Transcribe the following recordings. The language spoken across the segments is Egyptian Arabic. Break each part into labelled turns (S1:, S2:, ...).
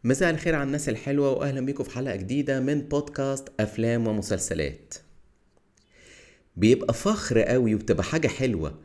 S1: مساء الخير على الناس الحلوة وأهلا بيكم في حلقة جديدة من بودكاست أفلام ومسلسلات بيبقى فخر قوي وبتبقى حاجة حلوة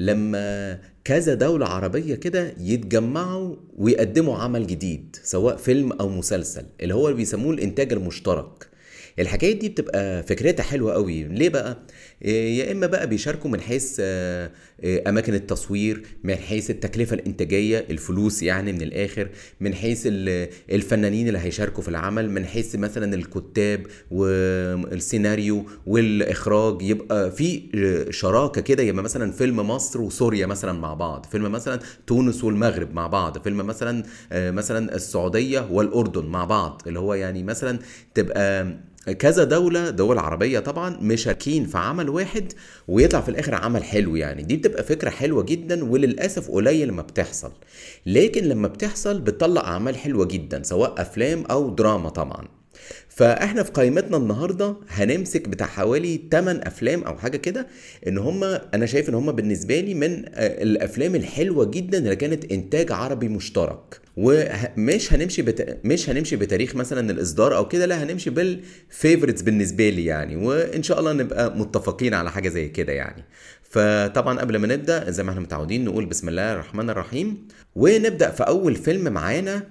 S1: لما كذا دولة عربية كده يتجمعوا ويقدموا عمل جديد سواء فيلم أو مسلسل اللي هو اللي بيسموه الإنتاج المشترك الحكاية دي بتبقى فكرتها حلوة قوي ليه بقى إيه، يا اما بقى بيشاركوا من حيث آه، آه، اماكن التصوير من حيث التكلفه الانتاجيه الفلوس يعني من الاخر من حيث ال- الفنانين اللي هيشاركوا في العمل من حيث مثلا الكتاب والسيناريو والاخراج يبقى في آه، شراكه كده يبقى مثلا فيلم مصر وسوريا مثلا مع بعض فيلم مثلا تونس والمغرب مع بعض فيلم مثلا آه، مثلا السعوديه والاردن مع بعض اللي هو يعني مثلا تبقى كذا دولة دول عربية طبعا مشاركين في عمل واحد ويطلع في الآخر عمل حلو يعني دي بتبقى فكرة حلوة جدا وللأسف قليل لما بتحصل لكن لما بتحصل بتطلع أعمال حلوة جدا سواء أفلام أو دراما طبعا فاحنا في قائمتنا النهارده هنمسك بتاع حوالي 8 افلام او حاجه كده ان هم انا شايف ان هم بالنسبه لي من آه، الافلام الحلوه جدا اللي كانت انتاج عربي مشترك ومش هنمشي بت... مش هنمشي بتاريخ مثلا الاصدار او كده لا هنمشي بالفيفورتس بالنسبه لي يعني وان شاء الله نبقى متفقين على حاجه زي كده يعني فطبعا قبل ما نبدا زي ما احنا متعودين نقول بسم الله الرحمن الرحيم ونبدا في اول فيلم معانا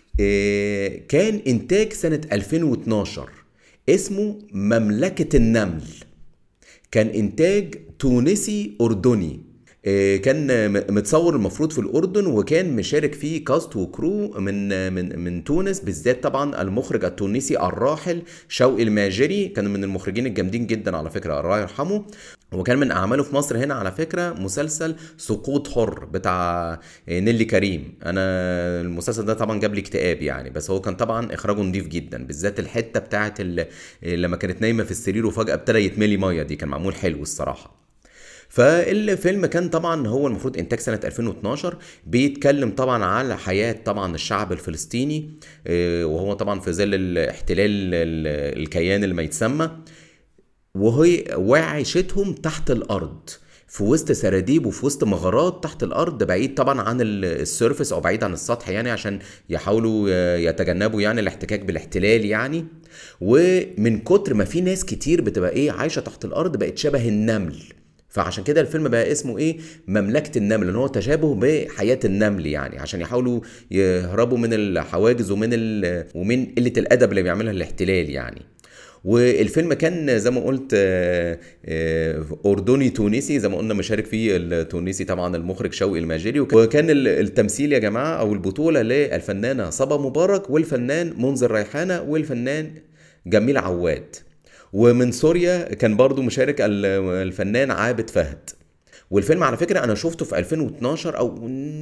S1: آه، كان انتاج سنة 2012 اسمه مملكة النمل كان انتاج تونسي اردني آه، كان م- متصور المفروض في الاردن وكان مشارك فيه كاست وكرو من من من تونس بالذات طبعا المخرج التونسي الراحل شوقي الماجري كان من المخرجين الجامدين جدا على فكره الله يرحمه وكان من اعماله في مصر هنا على فكره مسلسل سقوط حر بتاع نيلي كريم انا المسلسل ده طبعا جاب لي اكتئاب يعني بس هو كان طبعا اخراجه نضيف جدا بالذات الحته بتاعت ال- لما كانت نايمه في السرير وفجاه ابتدى يتملي ميه دي كان معمول حلو الصراحه فالفيلم كان طبعا هو المفروض انتاج سنه 2012 بيتكلم طبعا على حياه طبعا الشعب الفلسطيني آه، وهو طبعا في ظل الاحتلال ال- الكيان اللي ما يتسمى وهي وعيشتهم تحت الارض في وسط سراديب وفي وسط مغارات تحت الارض بعيد طبعا عن ال- السيرفس او بعيد عن السطح يعني عشان يحاولوا ي- يتجنبوا يعني الاحتكاك بالاحتلال يعني ومن كتر ما في ناس كتير بتبقى ايه عايشه تحت الارض بقت شبه النمل فعشان كده الفيلم بقى اسمه ايه مملكة النمل ان هو تشابه بحياة النمل يعني عشان يحاولوا يهربوا من الحواجز ومن ال... ومن قلة الادب اللي بيعملها الاحتلال يعني والفيلم كان زي ما قلت آه، آه، اردني تونسي زي ما قلنا مشارك فيه التونسي طبعا المخرج شوقي الماجري وك- وكان ال- التمثيل يا جماعه او البطوله للفنانه صبا مبارك والفنان منذر ريحانه والفنان جميل عواد ومن سوريا كان برضو مشارك ال- الفنان عابد فهد والفيلم على فكرة أنا شفته في 2012 أو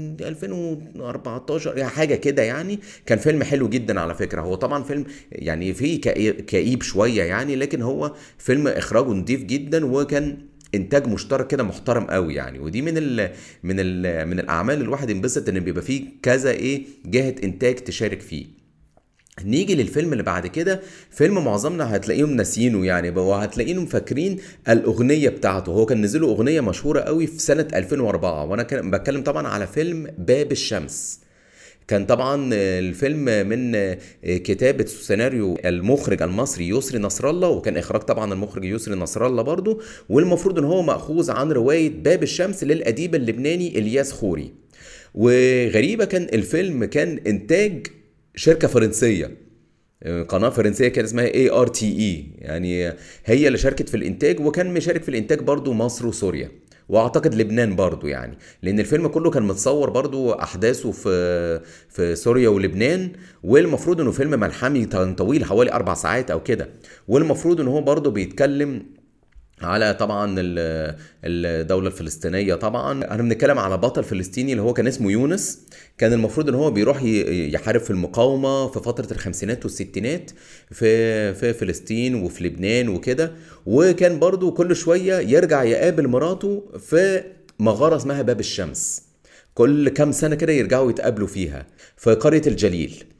S1: 2014 يعني حاجة كده يعني كان فيلم حلو جدا على فكرة هو طبعا فيلم يعني فيه كئيب كئيب شوية يعني لكن هو فيلم إخراجه نضيف جدا وكان انتاج مشترك كده محترم قوي يعني ودي من ال من ال من الاعمال اللي الواحد ينبسط ان بيبقى فيه كذا ايه جهه انتاج تشارك فيه نيجي للفيلم اللي بعد كده فيلم معظمنا هتلاقيهم ناسيينه يعني وهتلاقيهم فاكرين الاغنيه بتاعته هو كان نزله اغنيه مشهوره قوي في سنه 2004 وانا كان بتكلم طبعا على فيلم باب الشمس كان طبعا الفيلم من كتابة سيناريو المخرج المصري يسري نصر الله وكان إخراج طبعا المخرج يسري نصر الله برضو والمفروض إن هو مأخوذ عن رواية باب الشمس للأديب اللبناني إلياس خوري وغريبة كان الفيلم كان إنتاج شركة فرنسية قناه فرنسيه كان اسمها اي ار تي اي يعني هي اللي شاركت في الانتاج وكان مشارك في الانتاج برضو مصر وسوريا واعتقد لبنان برضو يعني لان الفيلم كله كان متصور برضو احداثه في في سوريا ولبنان والمفروض انه فيلم ملحمي طويل حوالي اربع ساعات او كده والمفروض ان هو برضو بيتكلم على طبعا ال- الدولة الفلسطينية طبعا احنا بنتكلم على بطل فلسطيني اللي هو كان اسمه يونس كان المفروض ان هو بيروح ي- يحارب في المقاومة في فترة الخمسينات والستينات في في فلسطين وفي لبنان وكده وكان برضو كل شوية يرجع يقابل مراته في مغارة اسمها باب الشمس كل كام سنة كده يرجعوا يتقابلوا فيها في قرية الجليل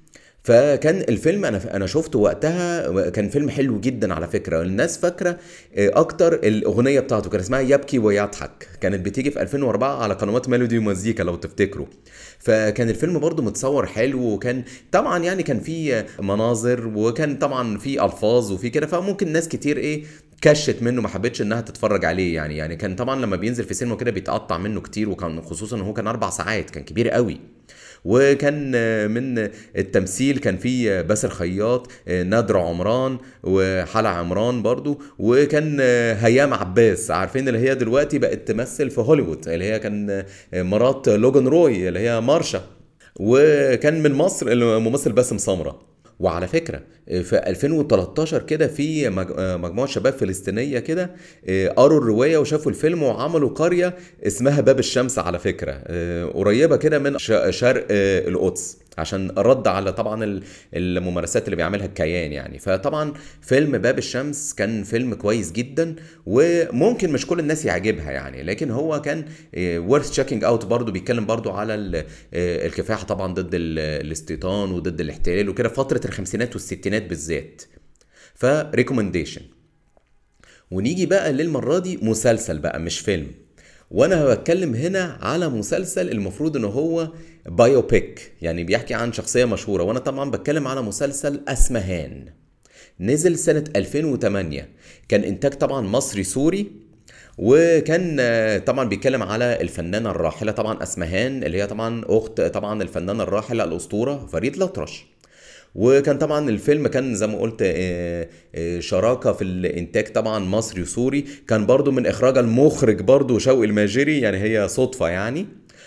S1: فكان الفيلم انا انا شفته وقتها كان فيلم حلو جدا على فكره الناس فاكره آه، اكتر الاغنيه بتاعته كان اسمها يبكي ويضحك كانت بتيجي في 2004 على قنوات ميلودي ومزيكا لو تفتكروا فكان الفيلم برضو متصور حلو وكان طبعا يعني كان في مناظر وكان طبعا في الفاظ وفي كده فممكن ناس كتير ايه كشت منه ما حبتش انها تتفرج عليه يعني يعني كان طبعا لما بينزل في سينما كده بيتقطع منه كتير وكان خصوصا ان هو كان اربع ساعات كان كبير قوي وكان من التمثيل كان في باسل خياط نادر عمران وحلا عمران برضو وكان هيام عباس عارفين اللي هي دلوقتي بقت تمثل في هوليوود اللي هي كان مرات لوجان روي اللي هي مارشا وكان من مصر الممثل باسم سمره وعلى فكره في 2013 كده في مجموعه شباب فلسطينيه كده آه، قروا الروايه وشافوا الفيلم وعملوا قريه اسمها باب الشمس على فكره آه، قريبه كده من شرق آه، القدس عشان رد على طبعا الممارسات اللي بيعملها الكيان يعني فطبعا فيلم باب الشمس كان فيلم كويس جدا وممكن مش كل الناس يعجبها يعني لكن هو كان ورث تشيكينج اوت برضه بيتكلم برضه على الكفاح طبعا ضد الاستيطان وضد الاحتلال وكده فتره الخمسينات والستينات بالذات فريكومنديشن ونيجي بقى للمره دي مسلسل بقى مش فيلم وانا بتكلم هنا على مسلسل المفروض ان هو بايوبيك يعني بيحكي عن شخصيه مشهوره وانا طبعا بتكلم على مسلسل اسمهان نزل سنه 2008 كان انتاج طبعا مصري سوري وكان طبعا بيتكلم على الفنانه الراحله طبعا اسمهان اللي هي طبعا اخت طبعا الفنانه الراحله الاسطوره فريد الأطرش وكان طبعا الفيلم كان زي ما قلت آه، آه، شراكه في الانتاج طبعا مصري وسوري كان برضو من اخراج المخرج برضو شوقي الماجري يعني هي صدفه يعني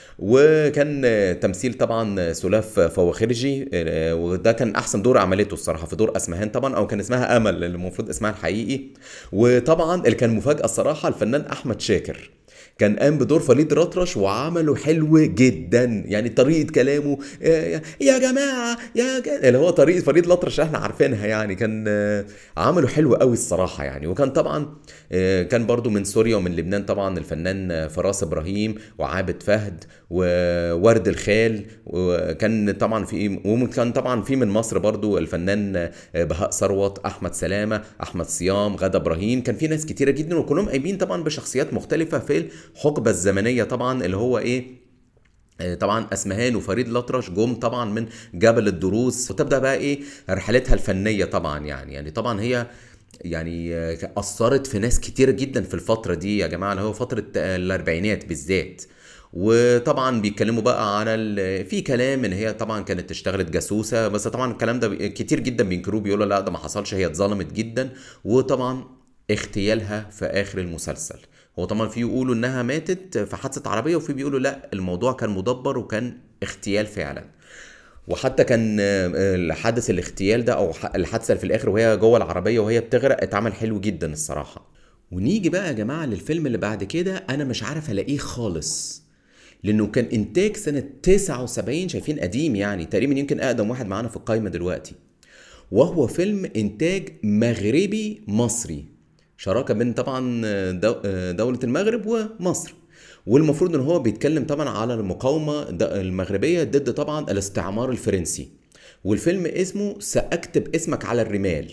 S1: وكان تمثيل طبعا سلاف فواخرجي آه، وده كان احسن دور عملته الصراحه في دور اسمهان طبعا او كان اسمها امل اللي المفروض اسمها الحقيقي وطبعا اللي كان مفاجاه الصراحه الفنان احمد شاكر كان قام بدور فريد الأطرش وعمله حلو جدا يعني طريقة كلامه يا جماعة يا جماعة اللي هو طريقة فريد الأطرش احنا عارفينها يعني كان عمله حلو قوي الصراحة يعني وكان طبعا كان برضو من سوريا ومن لبنان طبعا الفنان فراس إبراهيم وعابد فهد وورد الخال وكان طبعا في وكان طبعا في من مصر برضو الفنان بهاء ثروت أحمد سلامة أحمد صيام غدا إبراهيم كان في ناس كتيرة جدا وكلهم قايمين طبعا بشخصيات مختلفة في الحقبه الزمنيه طبعا اللي هو ايه آه، طبعا اسمهان وفريد الأطرش جم طبعا من جبل الدروس وتبدا بقى ايه رحلتها الفنيه طبعا يعني يعني طبعا هي يعني آه، اثرت في ناس كتير جدا في الفتره دي يا جماعه اللي هو فتره الاربعينات بالذات وطبعا بيتكلموا بقى عن في كلام ان هي طبعا كانت اشتغلت جاسوسه بس طبعا الكلام ده كتير جدا بينكروه بيقولوا لا ده ما حصلش هي اتظلمت جدا وطبعا اغتيالها في اخر المسلسل هو طبعا في يقولوا انها ماتت في حادثه عربيه وفي بيقولوا لا الموضوع كان مدبر وكان اغتيال فعلا وحتى كان آه، حادث الاغتيال ده او الحادثه في الاخر وهي جوه العربيه وهي بتغرق اتعمل حلو جدا الصراحه ونيجي بقى يا جماعه للفيلم اللي بعد كده انا مش عارف الاقيه خالص لانه كان انتاج سنه 79 شايفين قديم يعني تقريبا يمكن اقدم واحد معانا في القايمه دلوقتي وهو فيلم انتاج مغربي مصري شراكه بين طبعا دوله المغرب ومصر والمفروض ان هو بيتكلم طبعا على المقاومه المغربيه ضد طبعا الاستعمار الفرنسي والفيلم اسمه ساكتب اسمك على الرمال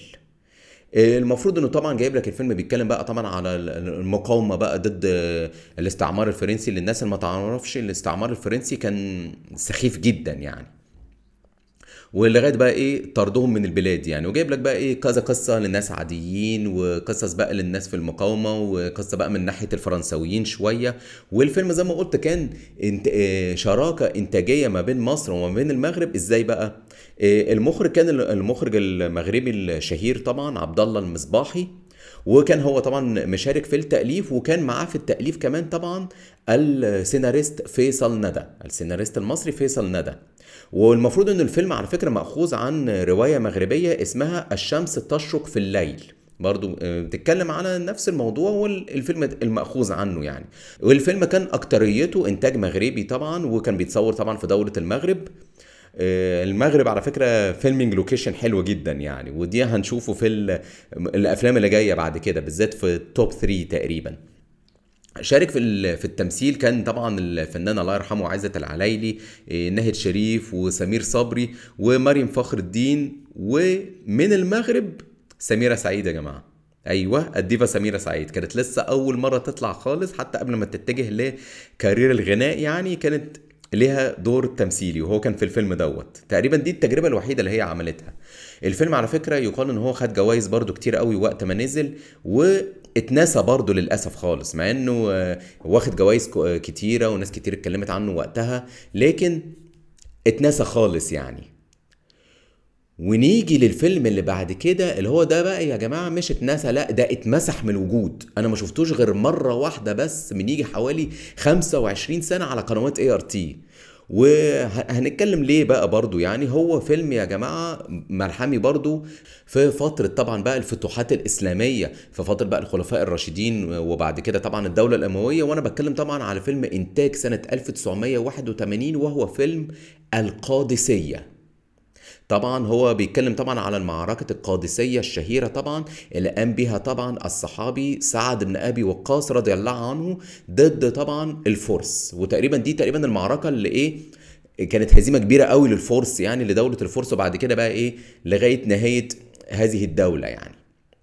S1: المفروض انه طبعا جايب لك الفيلم بيتكلم بقى طبعا على المقاومه بقى ضد الاستعمار الفرنسي للناس اللي ما تعرفش الاستعمار الفرنسي كان سخيف جدا يعني ولغايه بقى ايه طردهم من البلاد يعني وجايب لك بقى ايه كذا قصه للناس عاديين وقصص بقى للناس في المقاومه وقصه بقى من ناحيه الفرنساويين شويه والفيلم زي ما قلت كان انت آه، شراكه انتاجيه ما بين مصر وما بين المغرب ازاي بقى آه، المخرج كان المخرج المغربي الشهير طبعا عبد الله المصباحي وكان هو طبعا مشارك في التأليف وكان معاه في التأليف كمان طبعا السيناريست فيصل ندى السيناريست المصري فيصل ندى والمفروض ان الفيلم على فكره ماخوذ عن روايه مغربيه اسمها الشمس تشرق في الليل برضو آه، بتتكلم على نفس الموضوع والفيلم المأخوذ عنه يعني والفيلم كان أكتريته إنتاج مغربي طبعا وكان بيتصور طبعا في دولة المغرب آه، المغرب على فكره فيلمينج لوكيشن حلو جدا يعني ودي هنشوفه في الافلام اللي جايه بعد كده بالذات في التوب 3 تقريبا شارك في في التمثيل كان طبعا الفنان الله يرحمه عزت العلايلي إيه، ناهد شريف وسمير صبري ومريم فخر الدين ومن المغرب سميرة سعيد يا جماعة ايوه الديفا سميرة سعيد كانت لسه اول مرة تطلع خالص حتى قبل ما تتجه لكارير الغناء يعني كانت ليها دور تمثيلي وهو كان في الفيلم دوت تقريبا دي التجربه الوحيده اللي هي عملتها الفيلم على فكره يقال ان هو خد جوائز برضو كتير قوي وقت ما نزل واتنسى برضو للاسف خالص مع انه آه، واخد جوائز كتيره وناس كتير اتكلمت عنه وقتها لكن اتنسى خالص يعني ونيجي للفيلم اللي بعد كده اللي هو ده بقى يا جماعه مش اتنسى لا ده اتمسح من الوجود انا ما شفتوش غير مره واحده بس من يجي حوالي 25 سنه على قنوات اي ار تي وهنتكلم ليه بقى برضو يعني هو فيلم يا جماعة ملحمي برضو في فترة طبعا بقى الفتوحات الإسلامية في فترة بقى الخلفاء الراشدين وبعد كده طبعا الدولة الأموية وأنا بتكلم طبعا على فيلم إنتاج سنة 1981 وهو فيلم القادسية طبعا هو بيتكلم طبعا على المعركة القادسية الشهيرة طبعا اللي قام بها طبعا الصحابي سعد بن أبي وقاص رضي الله عنه ضد طبعا الفرس وتقريبا دي تقريبا المعركة اللي إيه كانت هزيمة كبيرة قوي للفرس يعني لدولة الفرس وبعد كده بقى إيه لغاية نهاية هذه الدولة يعني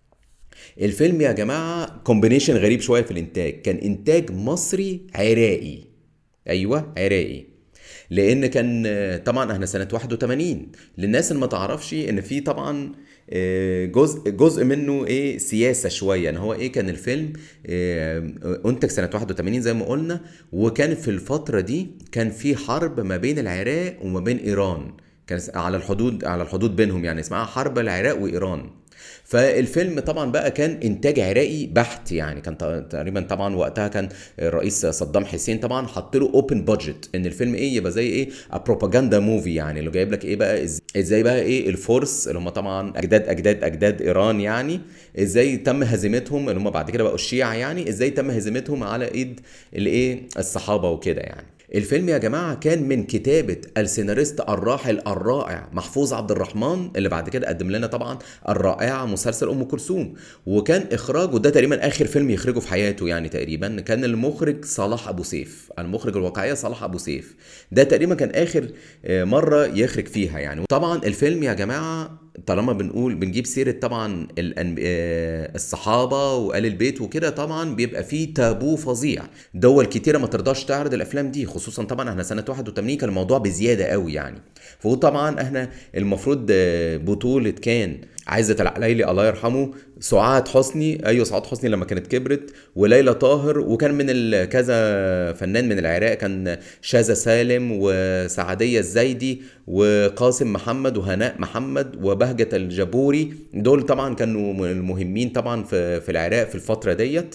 S1: الفيلم يا جماعة كومبينيشن غريب شوية في الإنتاج كان إنتاج مصري عراقي أيوة عراقي لان كان طبعا احنا سنه 81 للناس اللي ما تعرفش ان في طبعا آه، جزء جزء منه ايه سياسه شويه يعني هو ايه كان الفيلم آه، انتج سنه 81 زي ما قلنا وكان في الفتره دي كان في حرب ما بين العراق وما بين ايران كان على الحدود على الحدود بينهم يعني اسمها حرب العراق وايران فالفيلم طبعا بقى كان انتاج عراقي بحت يعني كان تقريبا طبعا وقتها كان الرئيس صدام حسين طبعا حط له اوبن بادجت ان الفيلم ايه يبقى زي ايه بروباجندا موفي يعني اللي جايب لك ايه بقى ازاي بقى ايه الفرس اللي هم طبعا اجداد اجداد اجداد ايران يعني ازاي تم هزيمتهم اللي هم بعد كده بقوا الشيعة يعني ازاي تم هزيمتهم على ايد الايه الصحابه وكده يعني الفيلم يا جماعة كان من كتابة السيناريست الراحل الرائع محفوظ عبد الرحمن اللي بعد كده قدم لنا طبعا الرائعة مسلسل أم كلثوم وكان إخراجه ده تقريبا آخر فيلم يخرجه في حياته يعني تقريبا كان المخرج صلاح أبو سيف المخرج الواقعية صلاح أبو سيف ده تقريبا كان آخر آه، مرة يخرج فيها يعني وطبعا الفيلم يا جماعة طالما بنقول بنجيب سيره طبعا آه، الصحابه وآل البيت وكده طبعا بيبقى فيه تابو فظيع دول كتيره ما ترضاش تعرض الافلام دي خصوصا طبعا احنا سنه 81 كان الموضوع بزياده قوي يعني فطبعا احنا المفروض آه، بطوله كان عزت العلايلي الله يرحمه سعاد حسني ايوه سعاد حسني لما كانت كبرت وليلى طاهر وكان من كذا فنان من العراق كان شاذة سالم وسعدية الزايدي وقاسم محمد وهناء محمد وبهجة الجبوري دول طبعا كانوا المهمين طبعا في, في العراق في الفترة ديت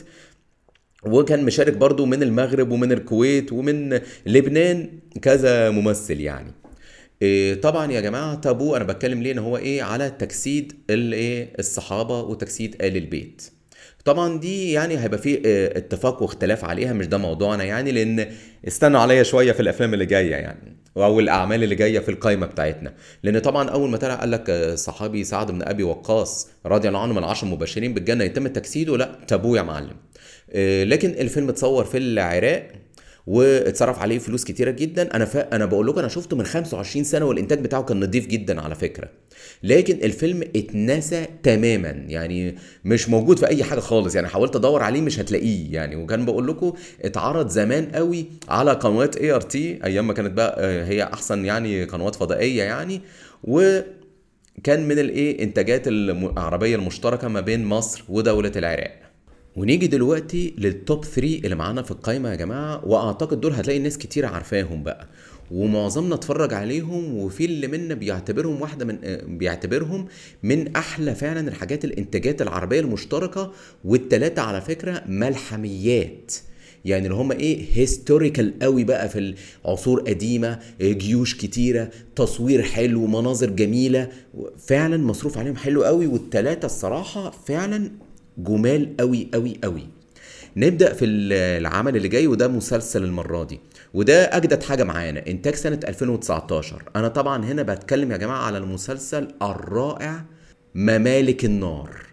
S1: وكان مشارك برضو من المغرب ومن الكويت ومن لبنان كذا ممثل يعني إيه طبعا يا جماعه تابو انا بتكلم ليه ان هو ايه على تجسيد الايه الصحابه وتجسيد ال البيت طبعا دي يعني هيبقى في إيه، اتفاق واختلاف عليها مش ده موضوعنا يعني لان استنوا عليا شويه في الافلام اللي جايه يعني او الاعمال اللي جايه في القائمه بتاعتنا لان طبعا اول ما طلع قال لك آه، صحابي سعد بن ابي وقاص رضي الله عنه من العشر المبشرين بالجنه يتم تجسيده لا تابو يا معلم إيه لكن الفيلم اتصور في العراق واتصرف عليه فلوس كتيره جدا انا ف... انا بقول لكم انا شفته من 25 سنه والانتاج بتاعه كان نظيف جدا على فكره لكن الفيلم اتنسى تماما يعني مش موجود في اي حاجه خالص يعني حاولت ادور عليه مش هتلاقيه يعني وكان بقول لكم اتعرض زمان قوي على قنوات اي ار تي ايام ما كانت بقى آه، هي احسن يعني قنوات فضائيه يعني و كان من الايه انتاجات العربيه المشتركه ما بين مصر ودوله العراق ونيجي دلوقتي للتوب 3 اللي معانا في القايمه يا جماعه واعتقد دول هتلاقي ناس كتير عارفاهم بقى ومعظمنا اتفرج عليهم وفي اللي منا بيعتبرهم واحده من بيعتبرهم من احلى فعلا الحاجات الانتاجات العربيه المشتركه والتلاته على فكره ملحميات يعني اللي هم ايه هيستوريكال قوي بقى في العصور قديمه جيوش كتيره تصوير حلو مناظر جميله فعلا مصروف عليهم حلو قوي والتلاته الصراحه فعلا جمال قوي قوي قوي نبدا في العمل اللي جاي وده مسلسل المره دي وده اجدد حاجه معانا انتاج سنه 2019 انا طبعا هنا بتكلم يا جماعه على المسلسل الرائع ممالك النار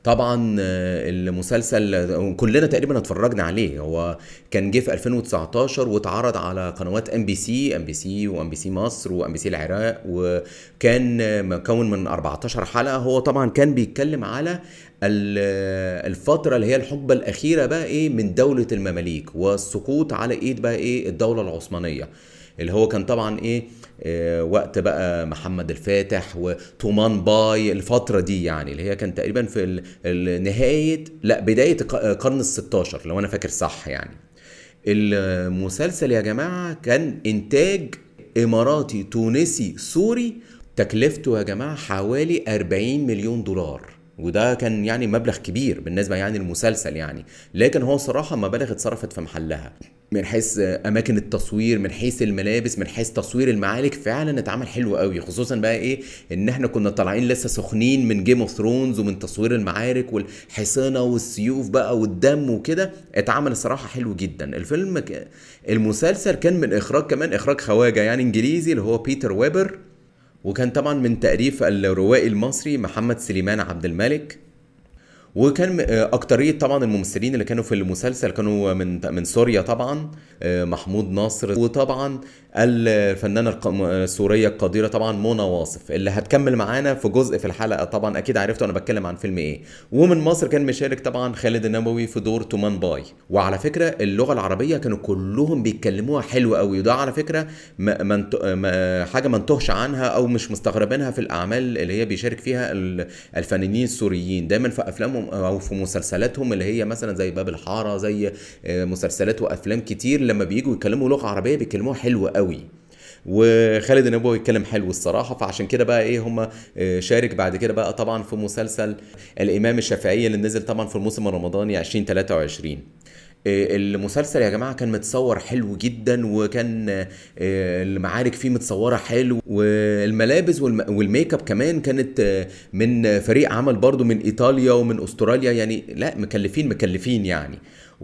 S1: طبعا آه، المسلسل كلنا تقريبا اتفرجنا عليه هو كان جه في 2019 واتعرض على قنوات ام بي سي ام بي سي وام بي سي مصر وام بي سي العراق وكان آه، مكون من 14 حلقه هو طبعا كان بيتكلم على ال- الفترة اللي هي الحقبة الأخيرة بقى إيه من دولة المماليك والسقوط على إيد بقى إيه الدولة العثمانية اللي هو كان طبعا إيه آه، وقت بقى محمد الفاتح وطومان باي الفترة دي يعني اللي هي كان تقريبا في ال- ال- نهاية لا بداية الق- القرن ال 16 لو أنا فاكر صح يعني المسلسل يا جماعة كان إنتاج إماراتي تونسي سوري تكلفته يا جماعة حوالي 40 مليون دولار وده كان يعني مبلغ كبير بالنسبة يعني المسلسل يعني لكن هو صراحة مبالغ اتصرفت في محلها من حيث اماكن التصوير من حيث الملابس من حيث تصوير المعارك فعلا اتعمل حلو قوي خصوصا بقى ايه ان احنا كنا طالعين لسه سخنين من جيم اوف ثرونز ومن تصوير المعارك والحصانه والسيوف بقى والدم وكده اتعمل الصراحه حلو جدا الفيلم ك... المسلسل كان من اخراج كمان اخراج خواجه يعني انجليزي اللي هو بيتر ويبر وكان طبعا من تأليف الروائي المصري محمد سليمان عبد الملك وكان آه، أكترية طبعا الممثلين اللي كانوا في المسلسل كانوا من من سوريا طبعا آه، محمود ناصر وطبعا الفنانة الق- السورية القديرة طبعا منى واصف اللي هتكمل معانا في جزء في الحلقة طبعا أكيد عرفتوا أنا بتكلم عن فيلم إيه ومن مصر كان مشارك طبعا خالد النبوي في دور تومان باي وعلى فكرة اللغة العربية كانوا كلهم بيتكلموها حلو قوي وده على فكرة ما ما انت- ما حاجة ما انتهش عنها أو مش مستغربينها في الأعمال اللي هي بيشارك فيها ال- الفنانين السوريين دايما في أفلامهم أو في مسلسلاتهم اللي هي مثلا زي باب الحارة زي آه، مسلسلات وأفلام كتير لما بييجوا يتكلموا لغة عربية بيتكلموها حلو قوي وخالد النبوي يتكلم حلو الصراحه فعشان كده بقى ايه هم شارك بعد كده بقى طبعا في مسلسل الامام الشافعي اللي نزل طبعا في الموسم الرمضاني 2023 آه، المسلسل يا جماعه كان متصور حلو جدا وكان آه، المعارك فيه متصوره حلو والملابس والم- والميك اب كمان كانت آه، من فريق عمل برضو من ايطاليا ومن استراليا يعني لا مكلفين مكلفين يعني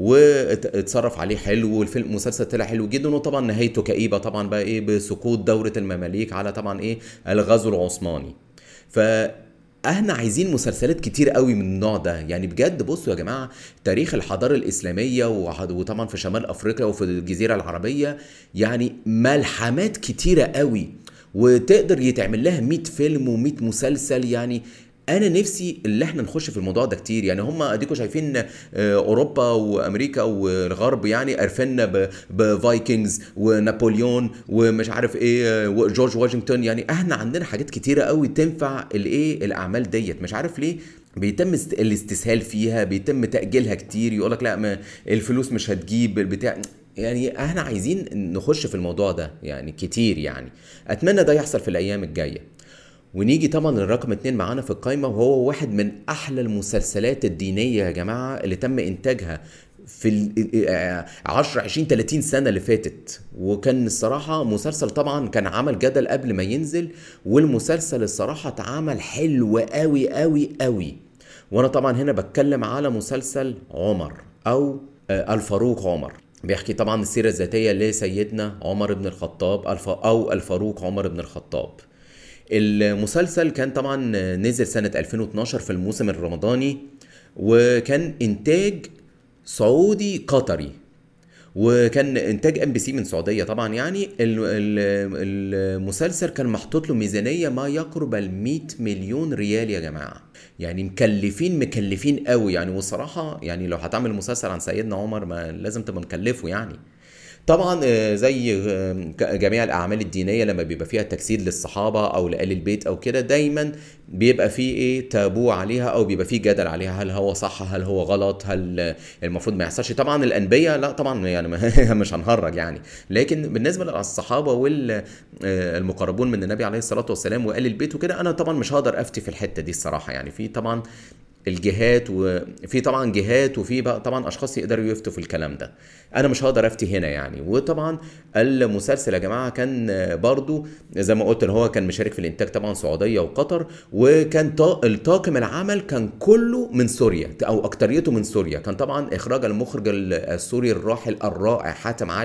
S1: واتصرف عليه حلو والفيلم المسلسل طلع حلو جدا وطبعا نهايته كئيبه طبعا بقى ايه بسقوط دوله المماليك على طبعا ايه الغزو العثماني ف احنا عايزين مسلسلات كتير قوي من النوع ده يعني بجد بصوا يا جماعه تاريخ الحضاره الاسلاميه وح- وطبعا في شمال افريقيا وفي الجزيره العربيه يعني ملحمات كتيره قوي وتقدر يتعمل لها 100 فيلم و100 مسلسل يعني انا نفسي اللي احنا نخش في الموضوع ده كتير يعني هم اديكوا شايفين آه، اوروبا وامريكا والغرب يعني قرفنا ب- بفايكنجز ونابليون ومش عارف ايه آه، وجورج واشنطن يعني احنا عندنا حاجات كتيره قوي تنفع الايه الاعمال ديت مش عارف ليه بيتم است- الاستسهال فيها بيتم تاجيلها كتير يقولك لا ما الفلوس مش هتجيب البتاع يعني احنا عايزين نخش في الموضوع ده يعني كتير يعني اتمنى ده يحصل في الايام الجايه ونيجي طبعا للرقم اتنين معانا في القايمة وهو واحد من أحلى المسلسلات الدينية يا جماعة اللي تم إنتاجها في ال 10 20 30 سنة اللي فاتت وكان الصراحة مسلسل طبعا كان عمل جدل قبل ما ينزل والمسلسل الصراحة اتعمل حلو قوي قوي قوي وانا طبعا هنا بتكلم على مسلسل عمر او آه، الفاروق عمر بيحكي طبعا السيرة الذاتية لسيدنا عمر بن الخطاب الف أو الفاروق عمر بن الخطاب المسلسل كان طبعا نزل سنة 2012 في الموسم الرمضاني وكان إنتاج سعودي قطري وكان انتاج ام بي سي من السعوديه طبعا يعني ال- ال- المسلسل كان محطوط له ميزانيه ما يقرب ال 100 مليون ريال يا جماعه يعني مكلفين مكلفين قوي يعني والصراحه يعني لو هتعمل مسلسل عن سيدنا عمر ما لازم تبقى مكلفه يعني طبعا آه، زي آه، ك- جميع الاعمال الدينيه لما بيبقى فيها تجسيد للصحابه او لآل البيت او كده دايما بيبقى فيه ايه تابو عليها او بيبقى فيه جدل عليها هل هو صح هل هو غلط هل آه، المفروض ما يحصلش طبعا الانبياء لا طبعا يعني ما- مش هنهرج يعني لكن بالنسبه للصحابه والمقربون من النبي عليه الصلاه والسلام وآل البيت وكده انا طبعا مش هقدر افتي في الحته دي الصراحه يعني في طبعا الجهات وفي طبعا جهات وفي بقى طبعا اشخاص يقدروا يفتوا في الكلام ده انا مش هقدر افتي هنا يعني وطبعا المسلسل يا جماعه كان برضو زي ما قلت ان هو كان مشارك في الانتاج طبعا سعوديه وقطر وكان طا- الطاقم العمل كان كله من سوريا او اكتريته من سوريا كان طبعا اخراج المخرج السوري الراحل الرائع حاتم علي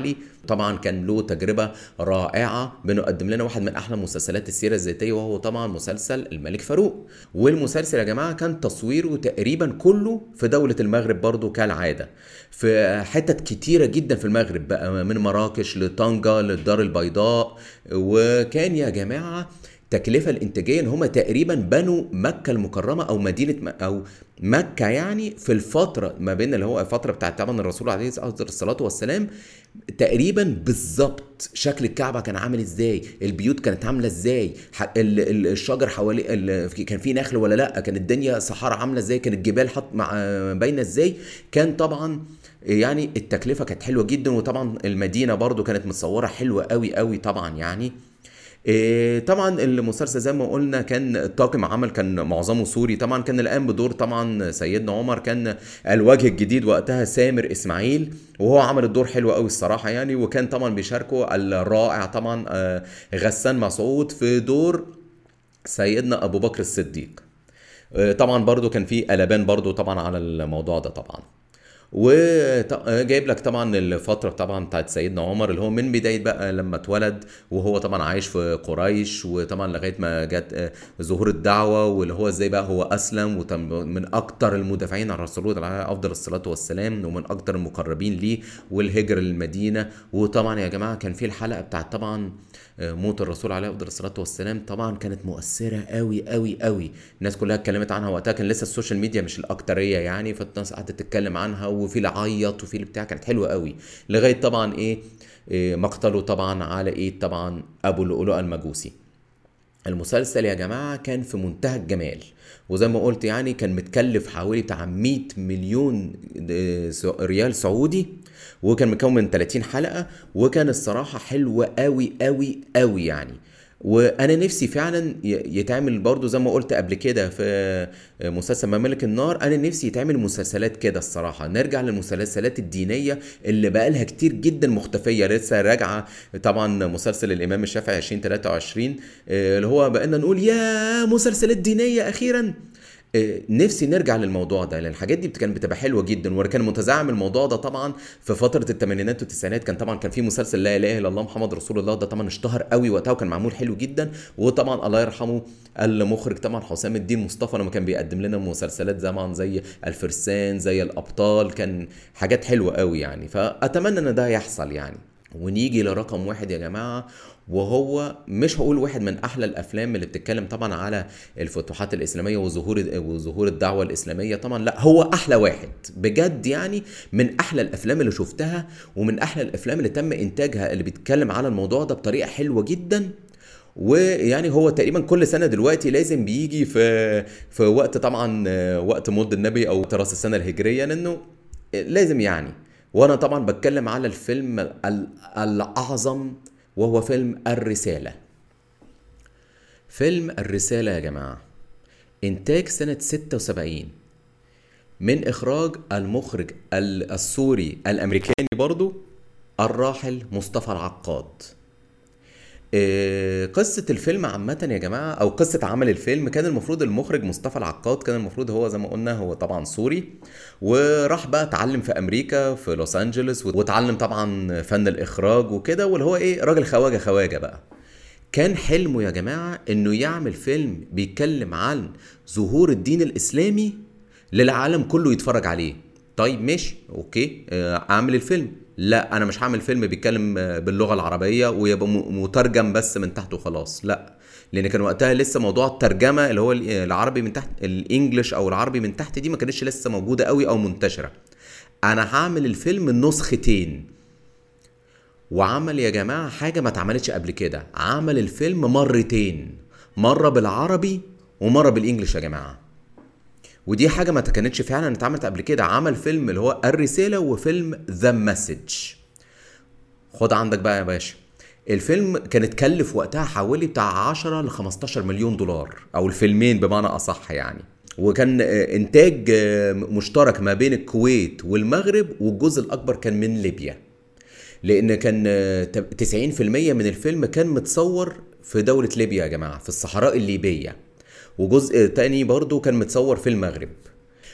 S1: طبعا كان له تجربة رائعة بنقدم لنا واحد من أحلى مسلسلات السيرة الذاتية وهو طبعا مسلسل الملك فاروق والمسلسل يا جماعة كان تصويره تقريبا كله في دولة المغرب برضو كالعادة في حتت كتيرة جدا في المغرب بقى من مراكش لطنجة للدار البيضاء وكان يا جماعة التكلفة الإنتاجية إن هم تقريبا بنوا مكة المكرمة أو مدينة م... أو مكة يعني في الفترة ما بين اللي هو الفترة بتاعت طبعا الرسول عليه الصلاة والسلام تقريبا بالظبط شكل الكعبة كان عامل ازاي البيوت كانت عاملة ازاي الشجر حوالي كان في نخل ولا لا كانت الدنيا صحراء عاملة ازاي كانت الجبال حط مع باينة ازاي كان طبعا يعني التكلفة كانت حلوة جدا وطبعا المدينة برضو كانت متصورة حلوة قوي قوي طبعا يعني إيه طبعا المسلسل زي ما قلنا كان طاقم عمل كان معظمه سوري طبعا كان الان بدور طبعا سيدنا عمر كان الوجه الجديد وقتها سامر اسماعيل وهو عمل الدور حلو قوي الصراحه يعني وكان طبعا بيشاركه الرائع طبعا غسان مسعود في دور سيدنا ابو بكر الصديق طبعا برضو كان في قلبان برضو طبعا على الموضوع ده طبعا وجايب لك طبعا الفتره طبعا بتاعت سيدنا عمر اللي هو من بدايه بقى لما اتولد وهو طبعا عايش في قريش وطبعا لغايه ما جت ظهور الدعوه واللي هو ازاي بقى هو اسلم ومن اكتر المدافعين عن الرسول عليه افضل الصلاه والسلام ومن اكتر المقربين ليه والهجره للمدينه وطبعا يا جماعه كان في الحلقه بتاعت طبعا موت الرسول عليه افضل الصلاه والسلام طبعا كانت مؤثره قوي قوي قوي الناس كلها اتكلمت عنها وقتها كان لسه السوشيال ميديا مش الاكتريه يعني فالناس قعدت تتكلم عنها وفي اللي عيط وفي اللي بتاع كانت حلوه قوي لغايه طبعا ايه, إيه مقتله طبعا على ايه طبعا ابو لؤلؤه المجوسي المسلسل يا جماعه كان في منتهى الجمال وزي ما قلت يعني كان متكلف حوالي بتاع 100 مليون ريال سعودي وكان مكون من 30 حلقه وكان الصراحه حلو قوي قوي قوي يعني وانا نفسي فعلا يتعمل برضو زي ما قلت قبل كده في مسلسل ممالك النار انا نفسي يتعمل مسلسلات كده الصراحه نرجع للمسلسلات الدينيه اللي بقالها كتير جدا مختفيه لسه راجعه طبعا مسلسل الامام الشافعي 2023 اللي هو بقينا نقول يا مسلسلات دينيه اخيرا نفسي نرجع للموضوع ده لان الحاجات دي كانت بتبقى حلوه جدا وكان متزعم الموضوع ده طبعا في فتره الثمانينات والتسعينات كان طبعا كان في مسلسل لا اله الا الله محمد رسول الله ده طبعا اشتهر قوي وقتها وكان معمول حلو جدا وطبعا الله يرحمه المخرج طبعا حسام الدين مصطفى لما كان بيقدم لنا مسلسلات زمان زي الفرسان زي الابطال كان حاجات حلوه قوي يعني فاتمنى ان ده يحصل يعني ونيجي لرقم واحد يا جماعه وهو مش هقول واحد من احلى الافلام اللي بتتكلم طبعا على الفتوحات الاسلاميه وظهور وظهور الدعوه الاسلاميه طبعا لا هو احلى واحد بجد يعني من احلى الافلام اللي شفتها ومن احلى الافلام اللي تم انتاجها اللي بيتكلم على الموضوع ده بطريقه حلوه جدا ويعني هو تقريبا كل سنه دلوقتي لازم بيجي في في وقت طبعا وقت مولد النبي او راس السنه الهجريه لانه لازم يعني وانا طبعا بتكلم على الفيلم الاعظم وهو فيلم الرسالة فيلم الرسالة يا جماعة إنتاج سنة 76 من إخراج المخرج السوري الأمريكاني برضو الراحل مصطفى العقاد قصة الفيلم عامة يا جماعة أو قصة عمل الفيلم كان المفروض المخرج مصطفى العقاد كان المفروض هو زي ما قلنا هو طبعا سوري وراح بقى اتعلم في أمريكا في لوس أنجلوس واتعلم طبعا فن الإخراج وكده واللي هو إيه راجل خواجة خواجة بقى كان حلمه يا جماعة إنه يعمل فيلم بيتكلم عن ظهور الدين الإسلامي للعالم كله يتفرج عليه طيب ماشي اوكي اعمل الفيلم لا انا مش هعمل فيلم بيتكلم باللغه العربيه ويبقى مترجم بس من تحت وخلاص لا لان كان وقتها لسه موضوع الترجمه اللي هو العربي من تحت الانجليش او العربي من تحت دي ما كانتش لسه موجوده قوي او منتشره انا هعمل الفيلم نسختين وعمل يا جماعه حاجه ما اتعملتش قبل كده عمل الفيلم مرتين مره بالعربي ومره بالانجليش يا جماعه ودي حاجة ما كانتش فعلا اتعملت قبل كده عمل فيلم اللي هو الرسالة وفيلم ذا مسج خد عندك بقى يا باشا الفيلم كان اتكلف وقتها حوالي بتاع 10 ل 15 مليون دولار او الفيلمين بمعنى اصح يعني وكان انتاج مشترك ما بين الكويت والمغرب والجزء الاكبر كان من ليبيا لان كان 90% من الفيلم كان متصور في دولة ليبيا يا جماعة في الصحراء الليبية وجزء تاني برضو كان متصور في المغرب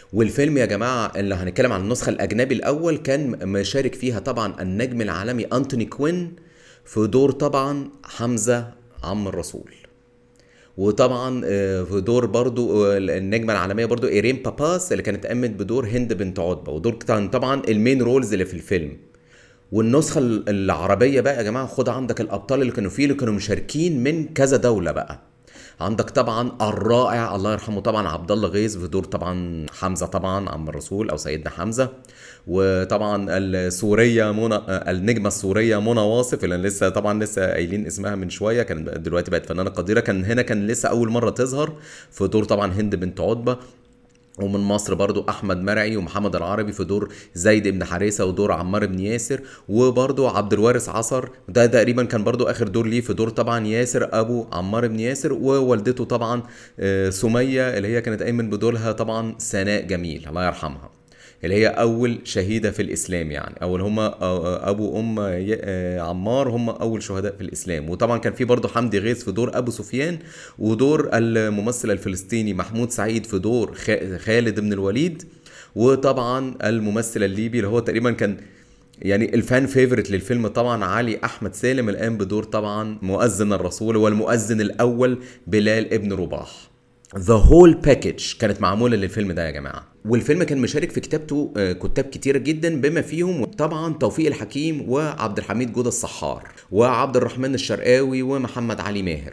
S1: والفيلم يا جماعة اللي هنتكلم عن النسخة الأجنبي الأول كان مشارك فيها طبعا النجم العالمي أنتوني كوين في دور طبعا حمزة عم الرسول وطبعا آه، في دور برضو آه، النجمه العالميه برضو ايرين باباس اللي كانت قامت بدور هند بنت عتبه ودور كان طبعا المين رولز اللي في الفيلم والنسخه العربيه بقى يا جماعه خد عندك الابطال اللي كانوا فيه اللي كانوا مشاركين من كذا دوله بقى عندك طبعا الرائع الله يرحمه طبعا عبد الله غيث في دور طبعا حمزه طبعا عم الرسول او سيدنا حمزه وطبعا السوريه منى النجمه السوريه منى واصف اللي لسه طبعا لسه قايلين اسمها من شويه كان دلوقتي بقت فنانه قديره كان هنا كان لسه اول مره تظهر في دور طبعا هند بنت عتبه ومن مصر برضو احمد مرعي ومحمد العربي في دور زيد بن حارثه ودور عمار بن ياسر وبرضو عبد الوارث عصر ده تقريبا كان برضو اخر دور ليه في دور طبعا ياسر ابو عمار بن ياسر ووالدته طبعا آه، سميه اللي هي كانت قايمه بدورها طبعا سناء جميل الله يرحمها اللي هي اول شهيده في الاسلام يعني او اللي هم ابو وام آه، عمار هم اول شهداء في الاسلام وطبعا كان في برضه حمدي غيث في دور ابو سفيان ودور الممثل الفلسطيني محمود سعيد في دور خالد بن الوليد وطبعا الممثل الليبي اللي هو تقريبا كان يعني الفان فيفورت للفيلم طبعا علي احمد سالم الان بدور طبعا مؤذن الرسول والمؤذن الاول بلال ابن رباح ذا هول باكج كانت معموله للفيلم ده يا جماعه والفيلم كان مشارك في كتابته آه، كتاب كتير جدا بما فيهم طبعا توفيق الحكيم وعبد الحميد جودة الصحار وعبد الرحمن الشرقاوي ومحمد علي ماهر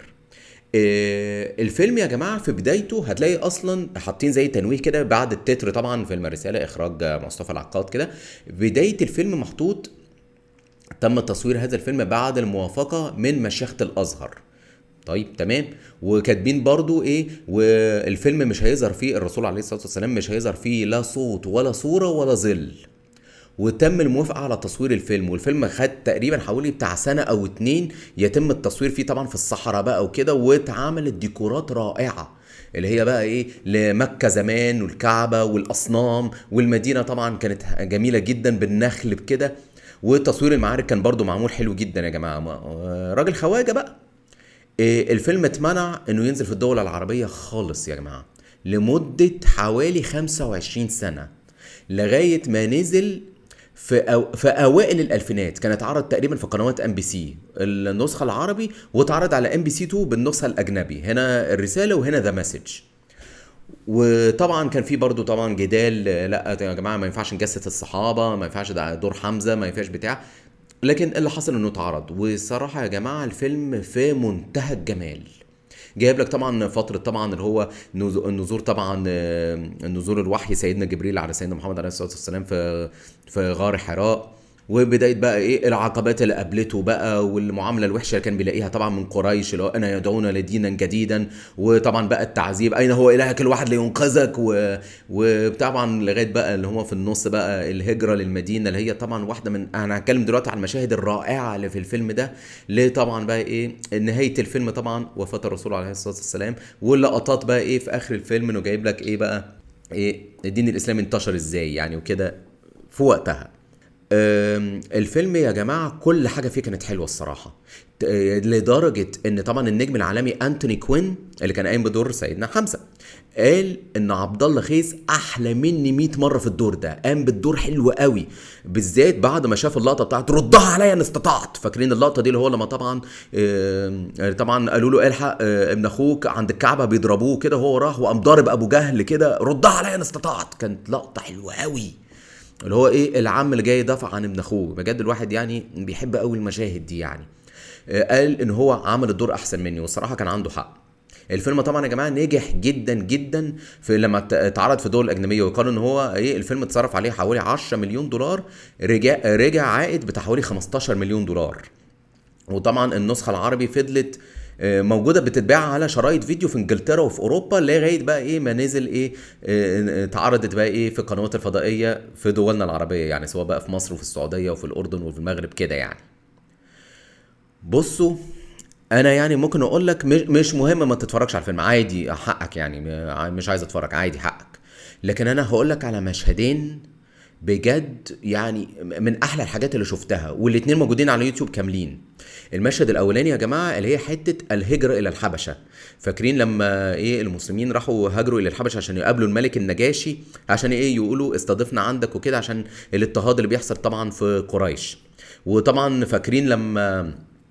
S1: آه، الفيلم يا جماعه في بدايته هتلاقي اصلا حاطين زي تنويه كده بعد التتر طبعا فيلم الرساله اخراج مصطفى العقاد كده بدايه الفيلم محطوط تم تصوير هذا الفيلم بعد الموافقه من مشيخه الازهر طيب تمام وكاتبين برضو ايه والفيلم مش هيظهر فيه الرسول عليه الصلاه والسلام مش هيظهر فيه لا صوت ولا صوره ولا ظل وتم الموافقه على تصوير الفيلم والفيلم خد تقريبا حوالي بتاع سنه او اتنين يتم التصوير فيه طبعا في الصحراء بقى وكده واتعملت ديكورات رائعه اللي هي بقى ايه لمكة زمان والكعبة والأصنام والمدينة طبعا كانت جميلة جدا بالنخل بكده وتصوير المعارك كان برضو معمول حلو جدا يا جماعة راجل خواجة بقى إيه، الفيلم اتمنع انه ينزل في الدول العربية خالص يا جماعة لمدة حوالي 25 سنة لغاية ما نزل في أو في اوائل الالفينات كان اتعرض تقريبا في قنوات ام بي سي النسخه العربي واتعرض على ام بي سي 2 بالنسخه الاجنبي هنا الرساله وهنا ذا مسج وطبعا كان في برضو طبعا جدال لا يا جماعه ما ينفعش نجسد الصحابه ما ينفعش دور حمزه ما ينفعش بتاع لكن اللي حصل انه اتعرض والصراحه يا جماعه الفيلم في منتهى الجمال جايب لك طبعا فتره طبعا اللي هو النزور طبعا نزول الوحي سيدنا جبريل على سيدنا محمد عليه الصلاه والسلام في في غار حراء وبدايه بقى ايه العقبات اللي قابلته بقى والمعامله الوحشه اللي كان بيلاقيها طبعا من قريش اللي هو انا يدعون لدينا جديدا وطبعا بقى التعذيب اين هو الهك الواحد لينقذك و... وطبعا لغايه بقى اللي هو في النص بقى الهجره للمدينه اللي هي طبعا واحده من انا هتكلم دلوقتي على المشاهد الرائعه اللي في الفيلم ده اللي طبعا بقى ايه نهايه الفيلم طبعا وفاه الرسول عليه الصلاه والسلام واللقطات بقى ايه في اخر الفيلم انه جايب لك ايه بقى ايه الدين الاسلامي انتشر ازاي يعني وكده في وقتها الفيلم يا جماعه كل حاجه فيه كانت حلوه الصراحه لدرجه ان طبعا النجم العالمي انتوني كوين اللي كان قايم بدور سيدنا حمزه قال ان عبد الله خيس احلى مني 100 مره في الدور ده قام بالدور حلو قوي بالذات بعد ما شاف اللقطه بتاعت ردها عليا ان استطعت فاكرين اللقطه دي اللي هو لما طبعا طبعا قالوا له الحق آه، ابن اخوك عند الكعبه بيضربوه كده وهو راح وقام ضارب ابو جهل كده ردها عليا ان استطعت كانت لقطه حلوه قوي اللي هو ايه العم اللي جاي يدافع عن ابن اخوه بجد الواحد يعني بيحب قوي المشاهد دي يعني آه، قال ان هو عمل الدور احسن مني والصراحه كان عنده حق الفيلم طبعا يا جماعه نجح جدا جدا في لما اتعرض في الدول الاجنبيه وقالوا ان هو ايه الفيلم اتصرف عليه حوالي 10 مليون دولار رجع رجع عائد بتاع حوالي 15 مليون دولار وطبعا النسخه العربي فضلت آه، موجوده بتتباع على شرايط فيديو في انجلترا وفي اوروبا لغايه بقى ايه ما نزل ايه آه، اتعرضت بقى ايه في القنوات الفضائيه في دولنا العربيه يعني سواء بقى في مصر وفي السعوديه وفي الاردن وفي المغرب كده يعني بصوا انا يعني ممكن اقول لك مش مهم ما تتفرجش على الفيلم عادي حقك يعني مش عايز اتفرج عادي حقك لكن انا هقول لك على مشهدين بجد يعني من احلى الحاجات اللي شفتها والاتنين موجودين على يوتيوب كاملين المشهد الاولاني يا جماعه اللي هي حته الهجره الى الحبشه فاكرين لما ايه المسلمين راحوا هاجروا الى الحبشه عشان يقابلوا الملك النجاشي عشان ايه يقولوا استضفنا عندك وكده عشان الاضطهاد اللي بيحصل طبعا في قريش وطبعا فاكرين لما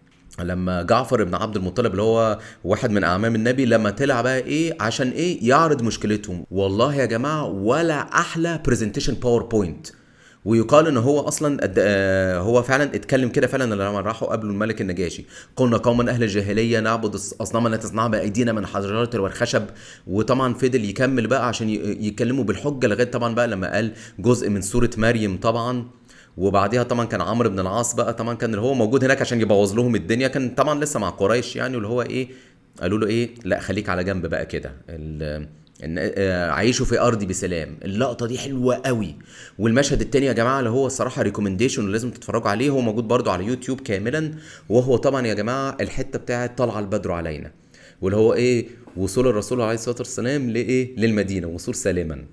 S1: لما جعفر بن عبد المطلب اللي هو واحد من اعمام النبي لما طلع بقى ايه عشان ايه يعرض مشكلتهم والله يا جماعه ولا احلى برزنتيشن باوربوينت ويقال ان هو اصلا قد- آه، هو فعلا اتكلم كده فعلا لما راحوا قابلوا الملك النجاشي كنا قوما اهل الجاهليه نعبد الص- اصناما لا تصنعها بايدينا من حجرات والخشب وطبعا فضل يكمل بقى عشان ي- يتكلموا بالحجه لغايه طبعا بقى لما قال جزء من سوره مريم طبعا وبعديها طبعا كان عمرو بن العاص بقى طبعا كان اللي هو موجود هناك عشان يبوظ لهم الدنيا كان طبعا لسه مع قريش يعني واللي هو ايه قالوا له ايه لا خليك على جنب بقى كده ال- ان آه، عيشوا في ارضي بسلام اللقطه دي حلوه قوي والمشهد التاني يا جماعه اللي هو الصراحه ريكومنديشن لازم تتفرجوا عليه هو موجود برضو على يوتيوب كاملا وهو طبعا يا جماعه الحته بتاعت طلع البدر علينا واللي هو ايه وصول الرسول عليه الصلاه والسلام لايه للمدينه وصول سالما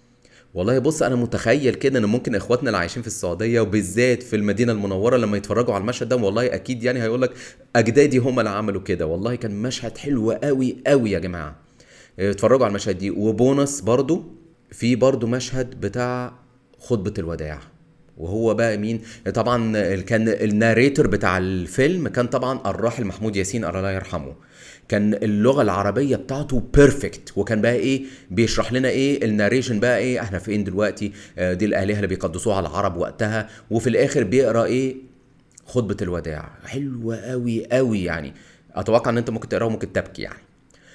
S1: والله بص انا متخيل كده ان ممكن اخواتنا اللي عايشين في السعوديه وبالذات في المدينه المنوره لما يتفرجوا على المشهد ده والله اكيد يعني هيقول لك اجدادي هم اللي عملوا كده والله كان مشهد حلو قوي قوي يا جماعه اتفرجوا على المشهد دي وبونص برضو في برضو مشهد بتاع خطبه الوداع وهو بقى مين طبعا كان الناريتور بتاع الفيلم كان طبعا الراحل محمود ياسين الله يرحمه كان اللغه العربيه بتاعته بيرفكت وكان بقى ايه بيشرح لنا ايه الناريشن بقى ايه احنا فين دلوقتي آه، دي الالهه اللي بيقدسوها العرب وقتها وفي الاخر بيقرا ايه خطبه الوداع حلوه قوي قوي يعني اتوقع ان انت ممكن تقراه وممكن تبكي يعني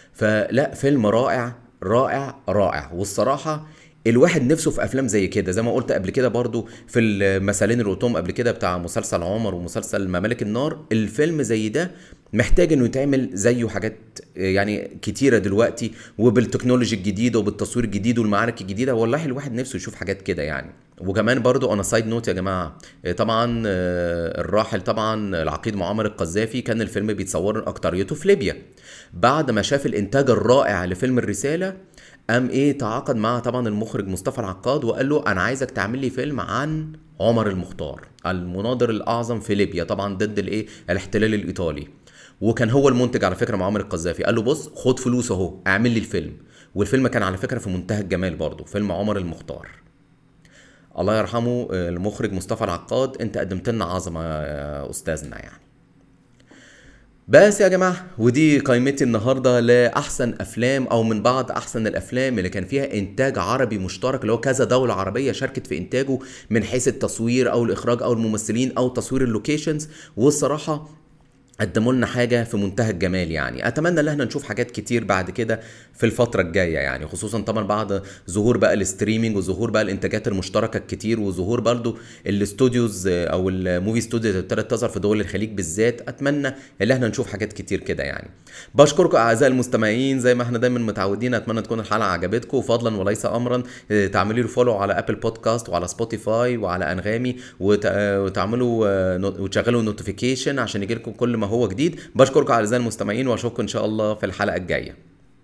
S1: فلا فيلم رائع رائع رائع والصراحه الواحد نفسه في افلام زي كده زي ما قلت قبل كده برضو في المثالين اللي قلتهم قبل كده بتاع مسلسل عمر ومسلسل ممالك النار الفيلم زي ده محتاج انه يتعمل زيه حاجات يعني كتيره دلوقتي وبالتكنولوجي الجديده وبالتصوير الجديد والمعارك الجديده والله الواحد نفسه يشوف حاجات كده يعني وكمان برضو انا سايد نوت يا جماعه طبعا آه، الراحل طبعا العقيد معمر القذافي كان الفيلم بيتصور اكتريته في ليبيا بعد ما شاف الانتاج الرائع لفيلم الرساله قام ايه تعاقد مع طبعا المخرج مصطفى العقاد وقال له انا عايزك تعمل لي فيلم عن عمر المختار المناضل الاعظم في ليبيا طبعا ضد الايه الاحتلال الايطالي وكان هو المنتج على فكره معمر القذافي قال له بص خد فلوس اهو اعمل لي الفيلم والفيلم كان على فكره في منتهى الجمال برضه فيلم عمر المختار الله يرحمه آه، المخرج مصطفى العقاد انت قدمت لنا عظمه يا استاذنا يعني بس يا جماعه ودي قائمتي النهارده لاحسن افلام او من بعض احسن الافلام اللي كان فيها انتاج عربي مشترك اللي هو كذا دوله عربيه شاركت في انتاجه من حيث التصوير او الاخراج او الممثلين او تصوير اللوكيشنز والصراحه قدموا لنا حاجة في منتهى الجمال يعني أتمنى إن احنا نشوف حاجات كتير بعد كده في الفترة الجاية يعني خصوصا طبعا بعد ظهور بقى الاستريمينج وظهور بقى الإنتاجات المشتركة الكتير وظهور برضو الاستوديوز آه، أو الموفي ستوديوز اللي ابتدت تظهر في دول الخليج بالذات أتمنى إن احنا نشوف حاجات كتير كده يعني بشكركم أعزائي المستمعين زي ما احنا دايما متعودين أتمنى تكون الحلقة عجبتكم فضلا وليس أمرا آه، تعملوا لي فولو على أبل بودكاست وعلى سبوتيفاي وعلى أنغامي وت- آه، وتعملوا آه، نو- وتشغلوا نوتيفيكيشن عشان يجيلكم كل ما هو جديد بشكركم اعزائي المستمعين واشوفكم ان شاء الله في الحلقه الجايه